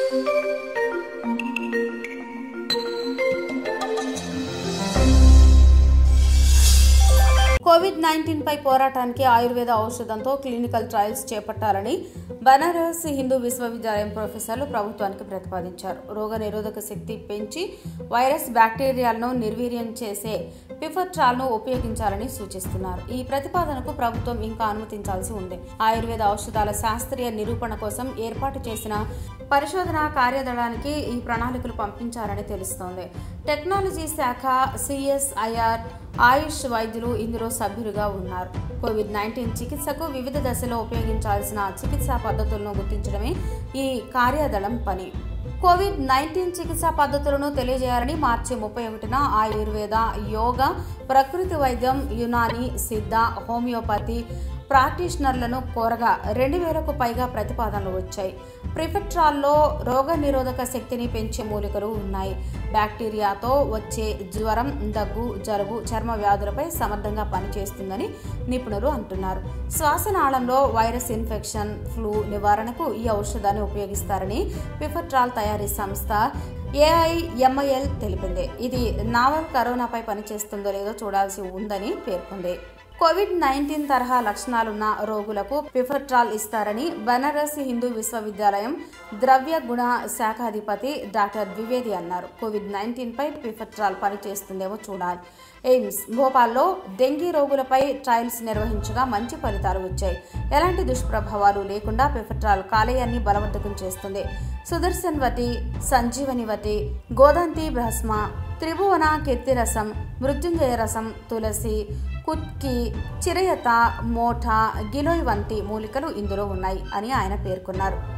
Covid nineteen పై పోరాటానికి Ayurveda ఔషధంతో clinical trials చేపట్టాలని బనారస్ హిందూ విశ్వవిద్యాలయం ప్రొఫెసర్లు ప్రభుత్వానికి ప్రతిపాదించారు రోగ నిరోధక శక్తి పెంచి వైరస్ బ్యాక్టీరియాలను నిర్వీర్యం చేసే పిఫర్ట్రాల్ను ఉపయోగించాలని సూచిస్తున్నారు ఈ ప్రతిపాదనకు ప్రభుత్వం ఇంకా అనుమతించాల్సి ఉంది ఆయుర్వేద ఔషధాల శాస్త్రీయ నిరూపణ కోసం ఏర్పాటు చేసిన పరిశోధన కార్యదళానికి ఈ ప్రణాళికలు పంపించారని తెలుస్తోంది టెక్నాలజీ శాఖ సిఎస్ఐఆర్ ఆయుష్ వైద్యులు ఇందులో సభ్యులుగా ఉన్నారు కోవిడ్ నైన్టీన్ చికిత్సకు వివిధ దశలో ఉపయోగించాల్సిన చికిత్సా పద్ధతులను గుర్తించడమే ఈ కార్యదళం పని కోవిడ్ నైన్టీన్ చికిత్సా పద్ధతులను తెలియజేయాలని మార్చి ముప్పై ఒకటిన ఆయుర్వేద యోగా ప్రకృతి వైద్యం యునాని సిద్ధ హోమియోపతి ప్రాక్టీషనర్లను కోరగా రెండు వేలకు పైగా ప్రతిపాదనలు వచ్చాయి ప్రిఫెట్రాల్లో రోగ నిరోధక శక్తిని పెంచే మూలికలు ఉన్నాయి బ్యాక్టీరియాతో వచ్చే జ్వరం దగ్గు జలుబు చర్మ వ్యాధులపై సమర్థంగా పనిచేస్తుందని నిపుణులు అంటున్నారు శ్వాసనాళంలో వైరస్ ఇన్ఫెక్షన్ ఫ్లూ నివారణకు ఈ ఔషధాన్ని ఉపయోగిస్తారని పిఫట్రాల్ తయారీ సంస్థ ఏఐఎంఐఎల్ తెలిపింది ఇది నావల్ కరోనాపై పనిచేస్తుందో లేదో చూడాల్సి ఉందని పేర్కొంది కోవిడ్ నైన్టీన్ తరహా లక్షణాలున్న రోగులకు పిఫర్ట్రాల్ ఇస్తారని బనారస్ హిందూ విశ్వవిద్యాలయం ద్రవ్య గుణ శాఖాధిపతి డాక్టర్ ద్వివేది అన్నారు కోవిడ్ నైన్టీన్ పై పిఫర్ట్రాల్ పనిచేస్తుందేమో చూడాలి ఎయిమ్స్ భోపాల్లో డెంగీ రోగులపై ట్రయల్స్ నిర్వహించగా మంచి ఫలితాలు వచ్చాయి ఎలాంటి దుష్ప్రభావాలు లేకుండా పిఫట్రాల్ కాలేయాన్ని బలవర్ధకం చేస్తుంది సుదర్శన్ వటి సంజీవని వటి గోదంతి భ్రస్మ త్రిభువన కీర్తిరసం మృత్యుంజయ రసం తులసి కుత్కి చిరయత మోఠ గిలోయ్ వంటి మూలికలు ఇందులో ఉన్నాయి అని ఆయన పేర్కొన్నారు